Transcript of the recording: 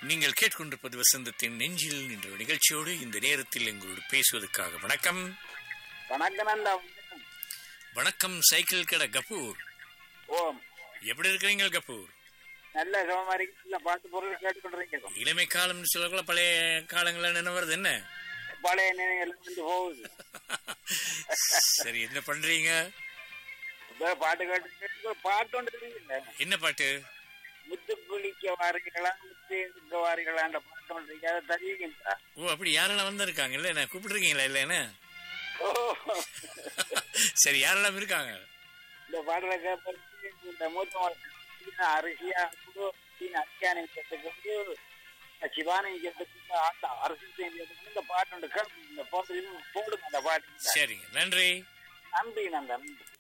நீங்கள் கேட்கொண்டிருப்பது வசந்தத்தின் நெஞ்சில் என்ற நிகழ்ச்சியோடு இந்த நேரத்தில் எங்களோடு பேசுவதற்காக வணக்கம் வணக்கம் நந்தா வணக்கம் சைக்கிள் கடை கபூர் ஓம் எப்படி இருக்கிறீங்க கபூர் நல்ல சுகமா இருக்கு நல்ல பாட்டு பொருள் கேட்டுக்கொண்டிருக்கீங்க இளமை காலம்னு சொல்லக்குள்ள பழைய காலங்கள நினைவுறது என்ன பழைய நினைவுகள் வந்து போகுது சரி என்ன பண்றீங்க இப்ப பாட்டு கேட்டு பாட்டு ஒன்று தெரியுங்க என்ன பாட்டு முத்து குளிக்க வாரீங்களா முத்து இருக்க வாரீங்களான்ற பாட்டு ஒன்று இருக்கு அதை தெரியுங்களா ஓ அப்படி யாரெல்லாம் வந்திருக்காங்க இல்ல என்ன கூப்பிட்டுருக்கீங்களா இல்லைன்னு ஓ சரி யாரெல்லாம் இருக்காங்க இந்த பாடலை கேட்பதற்கு இந்த மூத்த அரிசியா அரிசியான கேட்டதுக்கு சிவானி கேட்டதுக்கு ஆட்டா அரசு கேட்டதுக்கு இந்த பாட்டு ஒன்று கேட்டு இந்த போட்டு போடுங்க அந்த பாட்டு சரிங்க நன்றி நன்றி நந்தா நன்றி